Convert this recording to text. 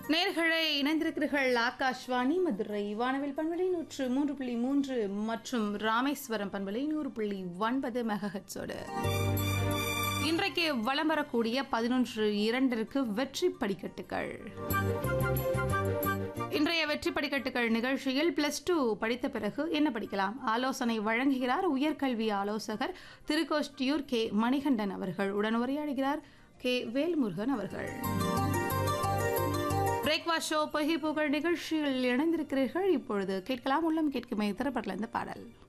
நேர்களை இணைந்திருக்கிறீர்கள் ஆகாஷ்வாணி மதுரை வானவில் பண்பலை நூற்று மூன்று புள்ளி மூன்று மற்றும் ராமேஸ்வரம் பண்பலை நூறு புள்ளி ஒன்பது மெகஹெட்ஸோடு இன்றைக்கு வலம் வரக்கூடிய பதினொன்று இரண்டிற்கு வெற்றி படிக்கட்டுகள் இன்றைய வெற்றி படிக்கட்டுகள் நிகழ்ச்சியில் பிளஸ் டூ படித்த பிறகு என்ன படிக்கலாம் ஆலோசனை வழங்குகிறார் உயர்கல்வி ஆலோசகர் திருக்கோஷ்டியூர் கே மணிகண்டன் அவர்கள் உடன் உரையாடுகிறார் கே வேல்முருகன் அவர்கள் பிரேக்ஃபாஸ்ட் ஷோ பொகை புகழ் நிகழ்ச்சியில் இணைந்திருக்கிறீர்கள் இப்பொழுது கேட்கலாம் உள்ளம் கேட்குமே திரைப்படல இந்த பாடல்